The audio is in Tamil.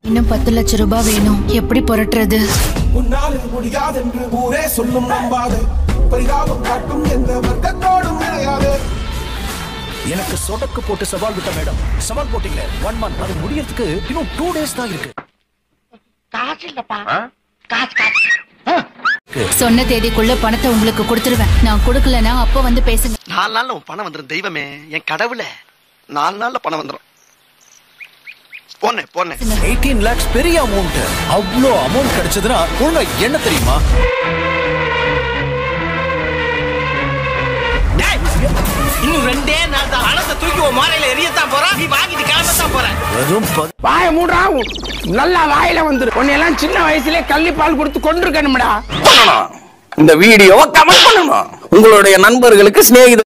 இன்னும் பத்து லட்சம் ரூபாய் வேணும் எப்படி புரட்டுறது உன்னால் இது முடியாதென்று ஊரே சொல்லும் நம்பாது பரிதாபம் காட்டும் எந்த வர்க்கத்தோடும் இணையாது எனக்கு சொடக்கு போட்டு சவால் விட்ட மேடம் சவால் போட்டீங்களே ஒன் மந்த் அது முடியறதுக்கு இன்னும் டூ டேஸ் தான் இருக்கு சொன்ன தேதிக்குள்ள பணத்தை உங்களுக்கு கொடுத்துருவேன் நான் கொடுக்கலனா அப்ப வந்து பேசுங்க நாலு நாள்ல உன் பணம் வந்துடும் தெய்வமே என் கடவுளே நாலு நாள்ல பணம் வந்துடும் போனே போனே எயிட்டீன் லேக்ஸ் பெரிய அமௌண்ட் அவ்வளோ அமௌண்ட் கிடைச்சதுன்னா ஒழுங்கா என்ன தெரியுமா இன்னும் ரெண்டே நாள் தான் பணத்தை தூக்கி உன் மாலையில எரியத்தான் போறான் நீ வாங்கிட்டு கிளம்பத்தான் போற வெறும் பதி- வாய மூடா நல்லா வாயில வந்துரு உன்னை எல்லாம் சின்ன வயசுலயே கள்ளிப்பால் கொடுத்து கொண்டிருக்கணும்டா இந்த வீடியோவை கமெண்ட் பண்ணணும் உங்களுடைய நண்பர்களுக்கு சிநேகித